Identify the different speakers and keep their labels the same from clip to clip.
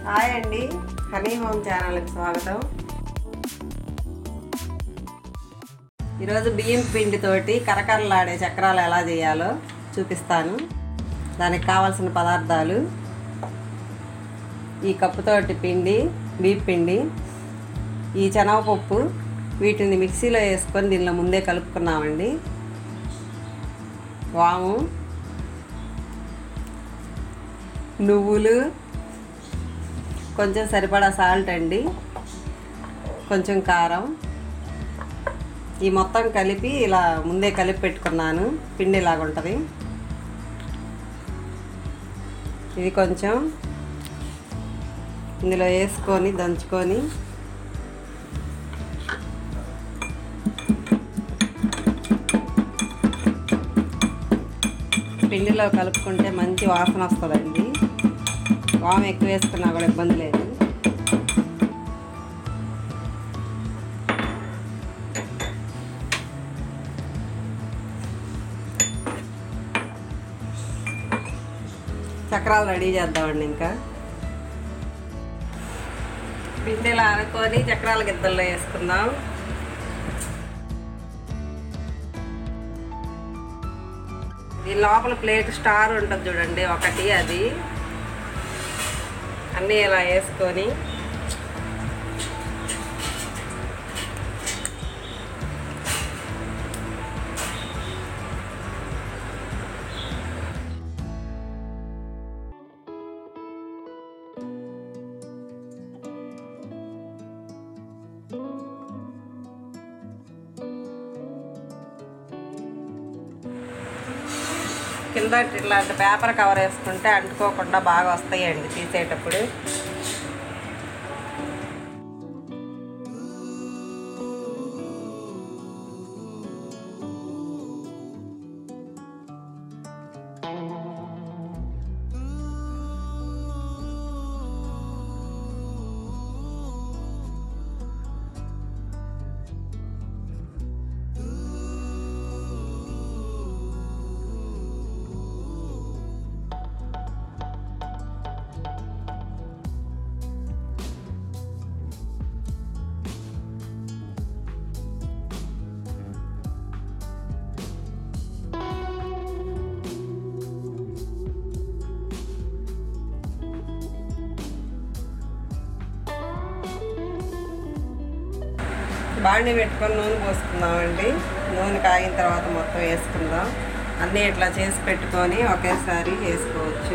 Speaker 1: hi అండి honey home ఛానల్కి స్వాగతం ఈరోజు బియ్యం పిండితోటి కరకరలాడే చక్రాలు ఎలా చేయాలో చూపిస్తాను దానికి కావాల్సిన పదార్థాలు ఈ కప్పుతోటి పిండి బియ్యం పిండి ఈ శనగపప్పు వీటిని మిక్సీలో వేసుకొని దీనిలో ముందే కలుపుకున్నామండి వాము నువ్వులు కొంచెం సరిపడా సాల్ట్ అండి కొంచెం కారం ఈ మొత్తం కలిపి ఇలా ముందే కలిపి పెట్టుకున్నాను పిండి ఇలాగ ఉంటుంది ఇది కొంచెం ఇందులో వేసుకొని దంచుకొని పిండిలో కలుపుకుంటే మంచి వాసన వస్తుందండి వాము ఎక్కువ వేసుకున్నా కూడా ఇబ్బంది లేదు చక్రాలు రెడీ చేద్దామండి ఇంకా పిండిలో అనుకొని చక్రాల గిద్దల్లో వేసుకుందాం ఈ లోపల ప్లేట్ స్టార్ ఉంటుంది చూడండి ఒకటి అది అన్నీ ఇలా వేసుకొని కింద ఇట్లాంటి పేపర్ కవర్ వేసుకుంటే అంటుకోకుండా బాగా వస్తాయండి తీసేటప్పుడు బాండి పెట్టుకొని నూనె పోసుకుందామండి నూనె కాగిన తర్వాత మొత్తం వేసుకుందాం అన్నీ ఇట్లా చేసి పెట్టుకొని ఒకేసారి వేసుకోవచ్చు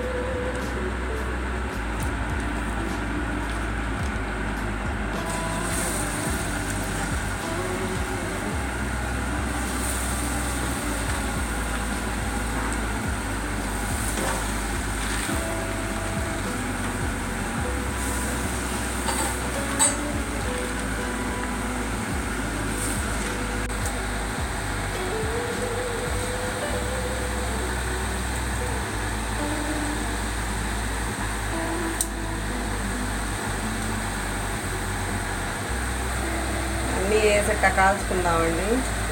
Speaker 1: అన్నీ వేసక్క కాల్చుకుందామండి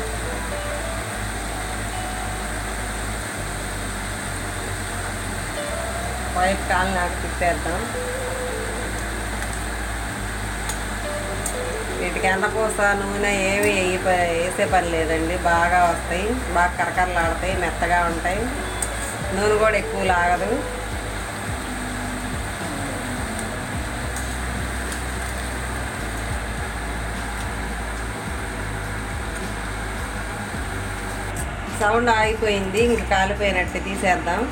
Speaker 1: వైట్ కాలు నాకు తిప్పేద్దాం వీటికి ఎండపూస నూనె ఏమి వేయి వేసే పని లేదండి బాగా వస్తాయి బాగా కరకరలాడతాయి మెత్తగా ఉంటాయి నూనె కూడా ఎక్కువ లాగదు సౌండ్ ఆగిపోయింది ఇంక కాలిపోయినట్టు తీసేద్దాం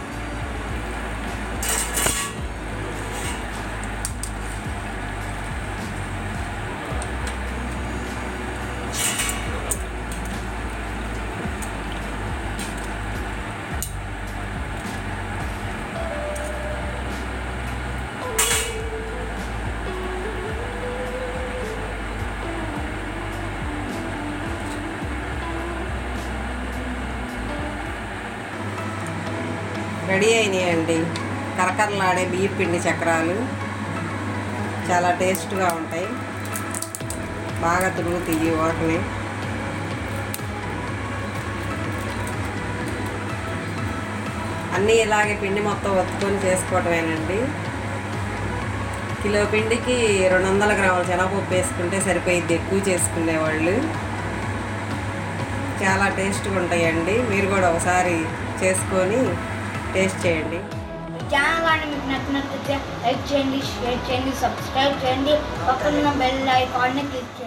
Speaker 1: రెడీ అయినాయండి కరకరలాడే బియ్య పిండి చక్రాలు చాలా టేస్ట్గా ఉంటాయి బాగా తిరుగుతాయి వాటిని అన్నీ ఇలాగే పిండి మొత్తం ఒత్తుకొని చేసుకోవటమేనండి కిలో పిండికి రెండు వందల గ్రాముల శనగపప్పు వేసుకుంటే సరిపోయిద్ది ఎక్కువ చేసుకునేవాళ్ళు చాలా టేస్ట్గా ఉంటాయండి మీరు కూడా ఒకసారి చేసుకొని టేస్ట్ చేయండి
Speaker 2: ఛానల్ కానీ మీకు నచ్చినట్లయితే లైక్ చేయండి షేర్ చేయండి సబ్స్క్రైబ్ చేయండి పక్కన బెల్ ఐకాన్ని క్లిక్ చేయండి